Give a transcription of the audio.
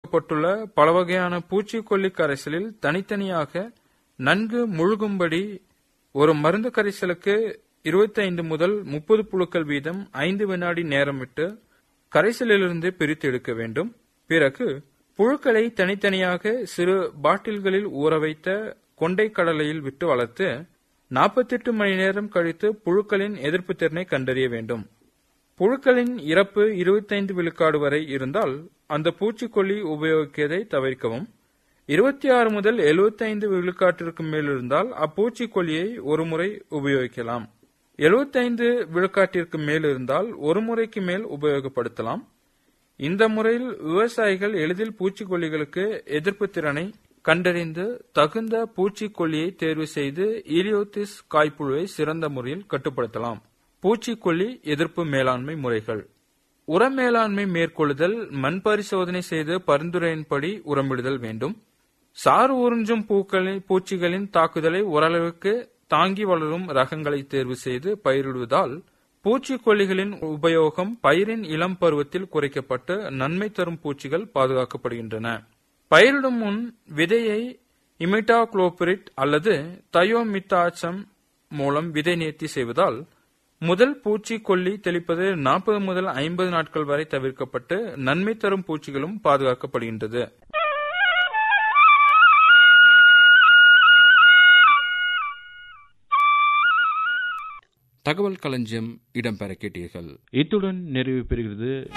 உபயோகிக்கப்பட்டுள்ள பல வகையான பூச்சிக்கொல்லி கரைசலில் தனித்தனியாக நன்கு முழுகும்படி ஒரு மருந்து கரைசலுக்கு 25 முதல் முப்பது புழுக்கள் வீதம் ஐந்து வினாடி நேரம் விட்டு கரைசலிலிருந்து பிரித்து எடுக்க வேண்டும் பிறகு புழுக்களை தனித்தனியாக சிறு பாட்டில்களில் ஊற வைத்த கொண்டை கடலையில் விட்டு வளர்த்து 48 மணி நேரம் கழித்து புழுக்களின் எதிர்ப்பு திறனை கண்டறிய வேண்டும் புழுக்களின் இறப்பு 25 விழுக்காடு வரை இருந்தால் அந்த பூச்சிக்கொல்லி உபயோகிக்கதை தவிர்க்கவும் 26 முதல் 75 விழுக்காட்டிற்கு மேல் இருந்தால் அப்பூச்சிக்கொல்லியை ஒரு முறை உபயோகிக்கலாம் 75 விழுக்காட்டிற்கு மேல் இருந்தால் ஒரு முறைக்கு மேல் உபயோகப்படுத்தலாம் இந்த முறையில் விவசாயிகள் எளிதில் பூச்சிக்கொல்லிகளுக்கு எதிர்ப்பு திறனை கண்டறிந்து தகுந்த பூச்சிக்கொல்லியை தேர்வு செய்து ஈலியோத்திஸ் காய்ப்புழுவை சிறந்த முறையில் கட்டுப்படுத்தலாம் பூச்சிக்கொல்லி எதிர்ப்பு மேலாண்மை முறைகள் உர மேலாண்மை மேற்கொள்ளுதல் மண் பரிசோதனை செய்து பரிந்துரையின்படி உரமிடுதல் வேண்டும் சாறு உறிஞ்சும் பூக்களின் பூச்சிகளின் தாக்குதலை ஓரளவுக்கு தாங்கி வளரும் ரகங்களை தேர்வு செய்து பயிரிடுவதால் பூச்சிக்கொல்லிகளின் உபயோகம் பயிரின் இளம் பருவத்தில் குறைக்கப்பட்டு நன்மை தரும் பூச்சிகள் பாதுகாக்கப்படுகின்றன பயிரிடும் முன் விதையை இமிட்டாக்ளோபிரிட் அல்லது தயோமித்தாச்சம் மூலம் விதை நேர்த்தி செய்வதால் முதல் பூச்சிக்கொல்லி தெளிப்பது 40 முதல் 50 நாட்கள் வரை தவிர்க்கப்பட்டு நன்மை தரும் பூச்சிகளும் பாதுகாக்கப்படுகின்றது தகவல் களஞ்சியம் இடம்பெற கேட்டீர்கள் இத்துடன் நிறைவு பெறுகிறது